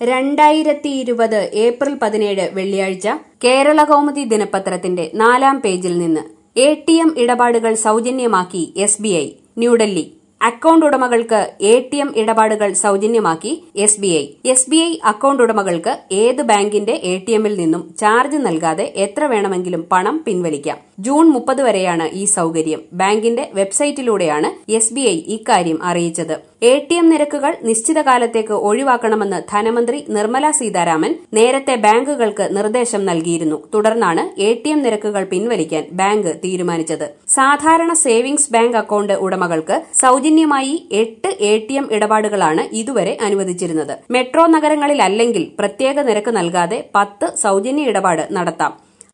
രണ്ടായിരത്തി ഇരുപത് ഏപ്രിൽ പതിനേഴ് വെള്ളിയാഴ്ച കേരള കൗമുദി ദിനപത്രത്തിന്റെ നാലാം പേജിൽ നിന്ന് എ ടി എം ഇടപാടുകൾ സൗജന്യമാക്കി S B I New Delhi account ഉടമകൾക്ക് എ ടി എം ഇടപാടുകൾ സൗജന്യമാക്കി S B I S B I account ഉടമകൾക്ക് ഏത് ബാങ്കിന്റെ എ ടി എമ്മിൽ നിന്നും ചാർജ് നൽകാതെ എത്ര വേണമെങ്കിലും പണം പിൻവലിക്കാം ജൂൺ മുപ്പത് വരെയാണ് ഈ സൌകര്യം ബാങ്കിന്റെ വെബ്സൈറ്റിലൂടെയാണ് എസ് ബി ഐ ഇക്കാര്യം അറിയിച്ചത് എ ടി എം നിരക്കുകൾ നിശ്ചിത കാലത്തേക്ക് ഒഴിവാക്കണമെന്ന് ധനമന്ത്രി നിർമ്മല സീതാരാമൻ നേരത്തെ ബാങ്കുകൾക്ക് നിർദ്ദേശം നൽകിയിരുന്നു തുടർന്നാണ് എ ടി എം നിരക്കുകൾ പിൻവലിക്കാൻ ബാങ്ക് തീരുമാനിച്ചത് സാധാരണ സേവിംഗ്സ് ബാങ്ക് അക്കൌണ്ട് ഉടമകൾക്ക് സൌജന്യമായി എട്ട് എ ടി എം ഇടപാടുകളാണ് ഇതുവരെ അനുവദിച്ചിരുന്നത് മെട്രോ നഗരങ്ങളിലല്ലെങ്കിൽ പ്രത്യേക നിരക്ക് നൽകാതെ പത്ത് സൌജന്യ ഇടപാട് നടത്താം